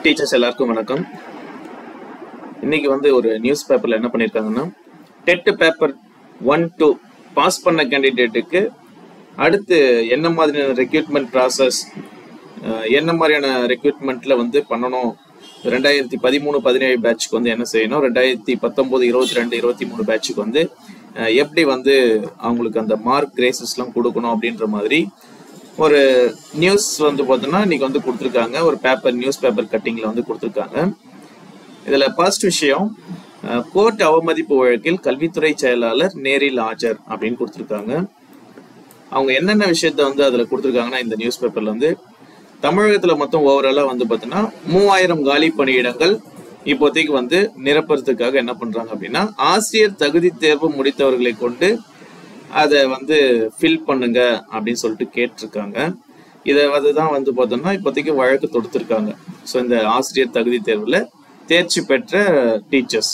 teachers எல்லாருக்கும் வணக்கம் இன்னைக்கு வந்து ஒரு நியூஸ் பேப்பர்ல என்ன பண்ணியிருக்காங்கன்னா TET paper one two pass பண்ண கேண்டிடேட்டுக்கு அடுத்து என்ன மாதிரியான ரெக்ரூட்மெண்ட் ப்ராசஸ் என்ன மாதிரியான ரெக்ரூட்மெண்ட்ல வந்து பண்ணணும் ரெண்டாயிரத்தி பதிமூணு பதினேழு பேட்ச்க்கு வந்து என்ன செய்யணும் ரெண்டாயிரத்தி பத்தொன்பது இருபத்தி ரெண்டு இருபத்தி மூணு பேட்சுக்கு வந்து அஹ், எப்படி வந்து அவங்களுக்கு அந்த மார்க் கிரேசஸ்லாம் கொடுக்கணும் அப்படின்ற மாதிரி ஒரு நியூஸ் வந்து பார்த்தோன்னா இன்னைக்கு வந்து கொடுத்துருக்காங்க ஒரு பேப்பர் நியூஸ் பேப்பர் கட்டிங்ல வந்து கொடுத்துருக்காங்க இதுல ஃபர்ஸ்ட் விஷயம் அஹ், கோர்ட் அவமதிப்பு வழக்கில் கல்வித்துறை செயலாளர் நேரில் ஆஜர் அப்படின்னு கொடுத்துருக்காங்க அவங்க என்னென்ன விஷயத்த வந்து அதுல கொடுத்துருக்காங்கன்னா இந்த நியூஸ் பேப்பர்ல வந்து தமிழகத்துல மொத்தம் ஓவராலா வந்து பாத்தீங்கன்னா மூவாயிரம் காலி பணியிடங்கள் இப்போதைக்கு வந்து நிரப்புறதுக்காக என்ன பண்றாங்க அப்படின்னா ஆசிரியர் தகுதி தேர்வு முடித்தவர்களை கொண்டு அதை வந்து ஃபில் பண்ணுங்க அப்படின்னு சொல்லிட்டு கேட்டிருக்காங்க இதை அதுதான் வந்து பார்த்தோம்னா இப்போதைக்கு வழக்கு தொடுத்திருக்காங்க ஸோ இந்த ஆசிரியர் தகுதி தேர்வுல தேர்ச்சி பெற்ற டீச்சர்ஸ்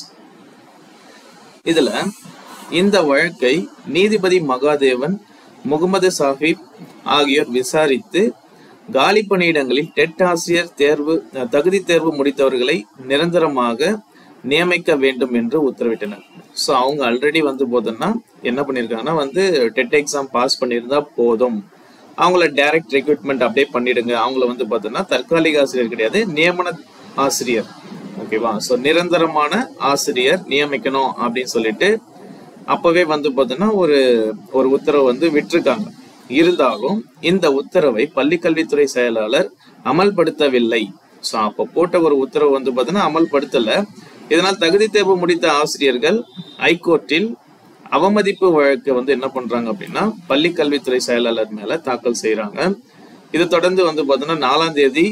இதுல இந்த வழக்கை நீதிபதி மகாதேவன் முகமது சாஹிப் ஆகியோர் விசாரித்து காலி பணியிடங்களில் டெட் ஆசிரியர் தேர்வு அஹ், தகுதி தேர்வு முடித்தவர்களை நிரந்தரமாக நியமிக்க வேண்டும் என்று உத்தரவிட்டனர் ஸோ அவங்க ஆல்ரெடி வந்து போதுன்னா என்ன பண்ணியிருக்காங்கன்னா வந்து டெட் எக்ஸாம் பாஸ் பண்ணியிருந்தா போதும் அவங்கள டைரக்ட் ரெக்ரூட்மெண்ட் அப்படியே பண்ணிடுங்க அவங்கள வந்து பார்த்தோன்னா தற்காலிக ஆசிரியர் கிடையாது நியமன ஆசிரியர் ஓகேவா ஸோ நிரந்தரமான ஆசிரியர் நியமிக்கணும் அப்படின்னு சொல்லிட்டு அப்பவே வந்து பார்த்தோன்னா ஒரு ஒரு உத்தரவு வந்து விட்டிருக்காங்க இருந்தாலும் இந்த உத்தரவை பள்ளிக்கல்வித்துறை செயலாளர் அமல்படுத்தவில்லை ஸோ அப்போ போட்ட ஒரு உத்தரவு வந்து பார்த்தோன்னா அமல்படுத்தல இதனால் தகுதி தேர்வு முடித்த ஆசிரியர்கள் ஹைகோர்ட்டில் அவமதிப்பு வழக்கு வந்து என்ன பண்றாங்க அப்படின்னா பள்ளிக்கல்வித்துறை செயலாளர் மேல தாக்கல் செய்றாங்க இது தொடர்ந்து வந்து பார்த்தோன்னா நாலாம் தேதி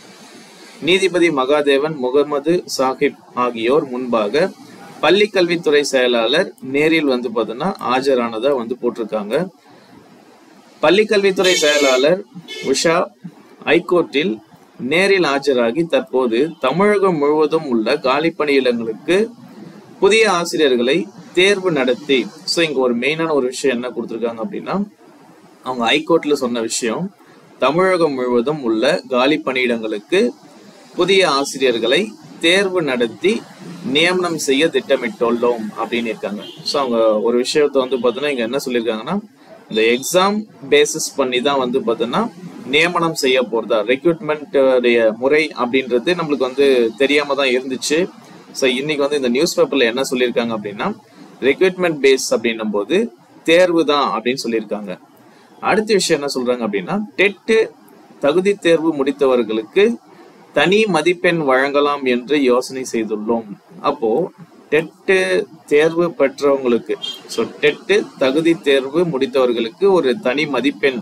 நீதிபதி மகாதேவன் முகமது சாஹிப் ஆகியோர் முன்பாக பள்ளி கல்வித்துறை செயலாளர் நேரில் வந்து பார்த்தோன்னா ஆஜரானதா வந்து போட்டிருக்காங்க பள்ளி கல்வித்துறை செயலாளர் உஷா ஹைகோர்ட்டில் நேரில் ஆஜராகி தற்போது தமிழகம் முழுவதும் உள்ள காலி பணியிடங்களுக்கு புதிய ஆசிரியர்களை தேர்வு நடத்தி ஸோ இங்க ஒரு மெயினான ஒரு விஷயம் என்ன கொடுத்துருக்காங்க அப்படின்னா அவங்க ஹைகோர்ட்ல சொன்ன விஷயம் தமிழகம் முழுவதும் உள்ள காலி பணியிடங்களுக்கு புதிய ஆசிரியர்களை தேர்வு நடத்தி நியமனம் செய்ய திட்டமிட்டுள்ளோம் அப்படின்னு இருக்காங்க ஸோ அவங்க ஒரு விஷயத்த வந்து பார்த்தோன்னா இங்க என்ன சொல்லியிருக்காங்கன்னா இந்த எக்ஸாம் பேசிஸ் பண்ணி தான் வந்து பார்த்தோன்னா நியமனம் செய்ய போறதா ரெக்ரூட்மெண்ட் முறை அப்படின்றது நம்மளுக்கு வந்து தெரியாம தான் இருந்துச்சு ஸோ இன்னைக்கு வந்து இந்த நியூஸ் பேப்பர்ல என்ன சொல்லியிருக்காங்க அப்படின்னா ரெக்ரூட்மெண்ட் பேஸ் அப்படின்னும் போது தேர்வு தான் அப்படின்னு சொல்லியிருக்காங்க அடுத்த விஷயம் என்ன சொல்றாங்க அப்படின்னா டெட்டு தகுதி தேர்வு முடித்தவர்களுக்கு தனி மதிப்பெண் வழங்கலாம் என்று யோசனை செய்துள்ளோம் அப்போ டெட்டு தேர்வு பெற்றவங்களுக்கு ஸோ டெட்டு தகுதி தேர்வு முடித்தவர்களுக்கு ஒரு தனி மதிப்பெண்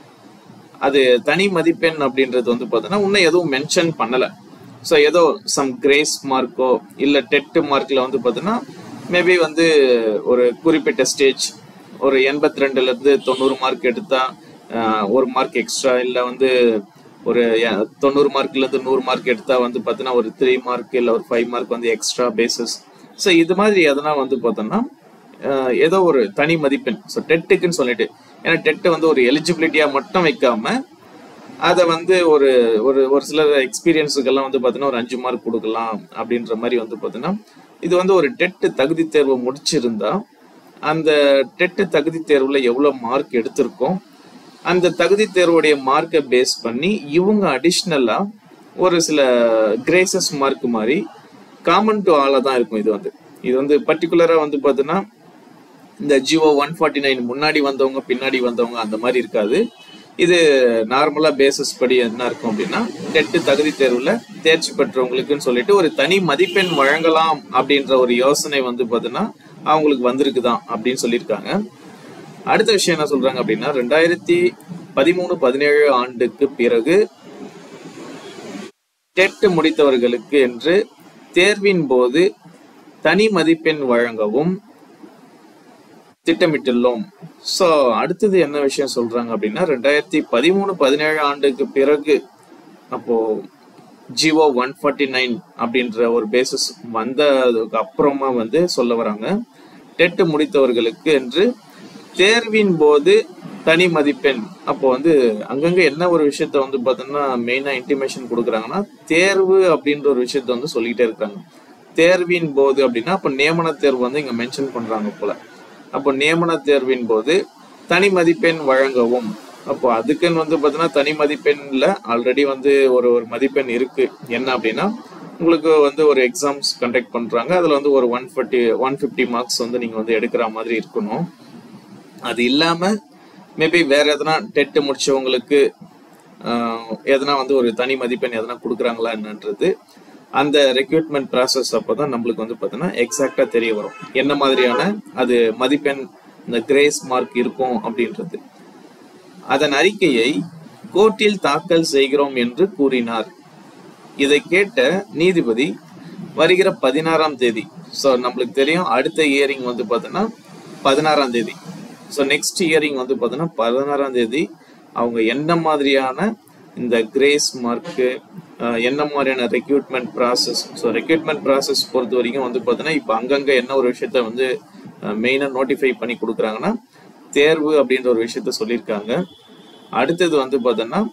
அது தனி மதிப்பெண் அப்படின்றது வந்து பார்த்தோன்னா இன்னும் எதுவும் மென்ஷன் பண்ணல ஸோ ஏதோ சம் கிரேஸ் மார்க்கோ இல்லை டெட்டு மார்க்ல வந்து பார்த்தோன்னா மேபி வந்து ஒரு குறிப்பிட்ட ஸ்டேஜ் ஒரு எண்பத்தி ரெண்டுல இருந்து தொண்ணூறு மார்க் எடுத்தா ஆஹ், ஒரு மார்க் எக்ஸ்ட்ரா இல்லை வந்து ஒரு எ- தொண்ணூறு மார்க்ல இருந்து நூறு மார்க் எடுத்தா வந்து பார்த்தோன்னா ஒரு த்ரீ மார்க் இல்லை ஒரு ஃபைவ் மார்க் வந்து எக்ஸ்ட்ரா பேசிஸ் ஸோ இது மாதிரி எதனா வந்து பார்த்தோம்னா ஆஹ், ஏதோ ஒரு தனி மதிப்பெண் ஸோ டெட்டுக்குன்னு சொல்லிட்டு ஏன்னா டெட்டு வந்து ஒரு எலிஜிபிலிட்டியா மட்டும் வைக்காம அதை வந்து ஒரு ஒரு ஒரு சில எக்ஸ்பீரியன்ஸுக்கெல்லாம் வந்து பார்த்தீங்கன்னா ஒரு அஞ்சு மார்க் கொடுக்கலாம் அப்படின்ற மாதிரி வந்து பார்த்தீங்கன்னா இது வந்து ஒரு டெட் தகுதி தேர்வு முடிச்சிருந்தா அந்த டெட் தகுதி தேர்வுல எவ்வளவு மார்க் எடுத்திருக்கோம் அந்த தகுதி தேர்வுடைய மார்க்கை பேஸ் பண்ணி இவங்க அடிஷ்னலா ஒரு சில கிரேசஸ் மார்க் மாதிரி காமன் டு ஆலா தான் இருக்கும் இது வந்து இது வந்து பர்டிகுலரா வந்து பார்த்தீங்கன்னா இந்த ஜியோ ஒன் ஃபார்ட்டி நைன் முன்னாடி வந்தவங்க பின்னாடி வந்தவங்க அந்த மாதிரி இருக்காது இது நார்மலா பேசிஸ் படி என்ன இருக்கும் அப்படின்னா டெட்டு தகுதி தேர்வுல தேர்ச்சி பெற்றவங்களுக்குன்னு சொல்லிட்டு ஒரு தனி மதிப்பெண் வழங்கலாம் அப்படின்ற ஒரு யோசனை வந்து பார்த்தீங்கன்னா அவங்களுக்கு வந்திருக்குதான் அப்படின்னு சொல்லியிருக்காங்க அடுத்த விஷயம் என்ன சொல்றாங்க அப்படின்னா ரெண்டாயிரத்தி பதிமூணு பதினேழு ஆண்டுக்கு பிறகு டெட் முடித்தவர்களுக்கு என்று தேர்வின் போது தனி மதிப்பெண் வழங்கவும் திட்டமிட்டுள்ளோம் சோ அடுத்தது என்ன விஷயம் சொல்றாங்க அப்படின்னா ரெண்டாயிரத்தி பதிமூணு பதினேழு ஆண்டுக்கு பிறகு அப்போ ஜிஓ ஒன் ஃபார்ட்டி நைன் அப்படின்ற ஒரு பேசிஸ் வந்ததுக்கு அப்புறமா வந்து சொல்ல வராங்க டெட் முடித்தவர்களுக்கு என்று தேர்வின் போது தனி மதிப்பெண் அப்போ வந்து அங்கங்க என்ன ஒரு விஷயத்த வந்து பார்த்தோம்னா மெயினா இன்டிமேஷன் கொடுக்குறாங்கன்னா தேர்வு அப்படின்ற ஒரு விஷயத்த வந்து சொல்லிக்கிட்டே இருக்காங்க தேர்வின் போது அப்படின்னா அப்போ நியமன தேர்வு வந்து இங்க மென்ஷன் பண்றாங்க போல அப்போ நியமன தேர்வின் போது தனி மதிப்பெண் வழங்கவும் அப்போ அதுக்குன்னு வந்து பார்த்தீங்கன்னா தனி மதிப்பெண்ல ஆல்ரெடி வந்து ஒரு ஒரு மதிப்பெண் இருக்கு என்ன அப்படின்னா உங்களுக்கு வந்து ஒரு எக்ஸாம்ஸ் கண்டக்ட் பண்றாங்க அதுல வந்து ஒரு one fifty one fifty marks வந்து நீங்க வந்து எடுக்கிற மாதிரி இருக்கணும் அது இல்லாம மேபி வேற எதனா டெட் முடிச்சவங்களுக்கு ஆஹ், எதனா வந்து ஒரு தனி மதிப்பெண் எதனா கொடுக்குறாங்களா என்னன்றது அந்த ரெக்ரூட்மெண்ட் ப்ராசஸ் அப்பதான் நம்மளுக்கு வந்து பார்த்தீங்கன்னா எக்ஸாக்டா தெரிய வரும் என்ன மாதிரியான அது மதிப்பெண் இந்த கிரேஸ் மார்க் இருக்கும் அப்படின்றது அதன் அறிக்கையை கோர்ட்டில் தாக்கல் செய்கிறோம் என்று கூறினார் இதை கேட்ட நீதிபதி வருகிற பதினாறாம் தேதி ஸோ நம்மளுக்கு தெரியும் அடுத்த இயரிங் வந்து பார்த்தோன்னா பதினாறாம் தேதி ஸோ நெக்ஸ்ட் இயரிங் வந்து பார்த்தோன்னா பதினாறாம் தேதி அவங்க என்ன மாதிரியான இந்த கிரேஸ் மார்க்கு என்ன மாதிரியான recruitment process so recruitment process பொறுத்த வரைக்கும் வந்து பார்த்தோன்னா இப்போ அங்கங்கே என்ன ஒரு விஷயத்த வந்து மெயினாக நோட்டிஃபை பண்ணி கொடுக்குறாங்கன்னா தேர்வு அப்படின்ற ஒரு விஷயத்த சொல்லியிருக்காங்க அடுத்தது வந்து பார்த்தோன்னா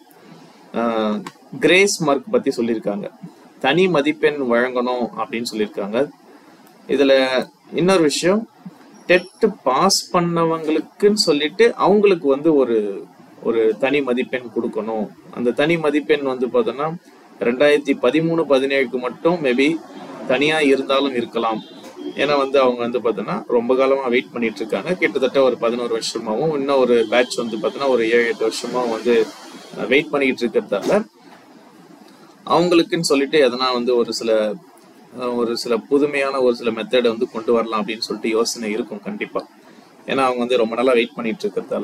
கிரேஸ் மார்க் பத்தி சொல்லியிருக்காங்க தனி மதிப்பெண் வழங்கணும் அப்படின்னு சொல்லியிருக்காங்க இதுல இன்னொரு விஷயம் டெட் பாஸ் பண்ணவங்களுக்குன்னு சொல்லிட்டு அவங்களுக்கு வந்து ஒரு ஒரு தனி மதிப்பெண் கொடுக்கணும் அந்த தனி மதிப்பெண் வந்து பார்த்தோன்னா ரெண்டாயிரத்தி பதிமூணு பதினேழுக்கு மட்டும் மேபி தனியா இருந்தாலும் இருக்கலாம் ஏன்னா வந்து அவங்க வந்து பார்த்தோன்னா ரொம்ப காலமா வெயிட் பண்ணிட்டு இருக்காங்க கிட்டத்தட்ட ஒரு பதினோரு வருஷமாவும் இன்னும் ஒரு பேட்ச் வந்து பார்த்தோன்னா ஒரு ஏழு எட்டு வருஷமா வந்து வெயிட் பண்ணிக்கிட்டு இருக்கிறதால அவங்களுக்குன்னு சொல்லிட்டு எதனா வந்து ஒரு சில அஹ், ஒரு சில புதுமையான ஒரு சில மெத்தடை வந்து கொண்டு வரலாம் அப்படின்னு சொல்லிட்டு யோசனை இருக்கும் கண்டிப்பா ஏன்னா அவங்க வந்து ரொம்ப நாளா வெயிட் பண்ணிட்டு இருக்கிறதால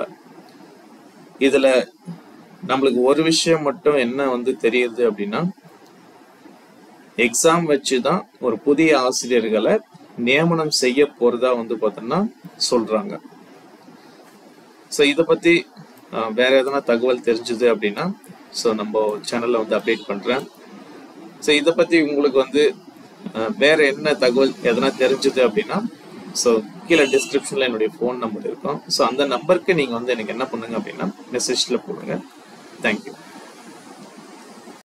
இதுல நம்மளுக்கு ஒரு விஷயம் மட்டும் என்ன வந்து தெரியுது அப்படின்னா எக்ஸாம் வச்சு தான் ஒரு புதிய ஆசிரியர்களை நியமனம் செய்ய போறதா வந்து பார்த்தோம்னா சொல்றாங்க ஸோ இதை பத்தி அஹ், வேற எதனா தகவல் தெரிஞ்சது அப்படின்னா ஸோ நம்ம சேனல்ல வந்து அப்டேட் பண்றேன் ஸோ இதை பத்தி உங்களுக்கு வந்து அஹ், வேற என்ன தகவல் எதனா தெரிஞ்சது அப்படின்னா ஸோ கீழே டிஸ்கிரிப்ஷன்ல என்னுடைய ஃபோன் நம்பர் இருக்கும் ஸோ அந்த நம்பருக்கு நீங்க வந்து எனக்கு என்ன பண்ணுங்க அப்படின்னா மெசேஜ்ல போடுங்க தேங்க்யூ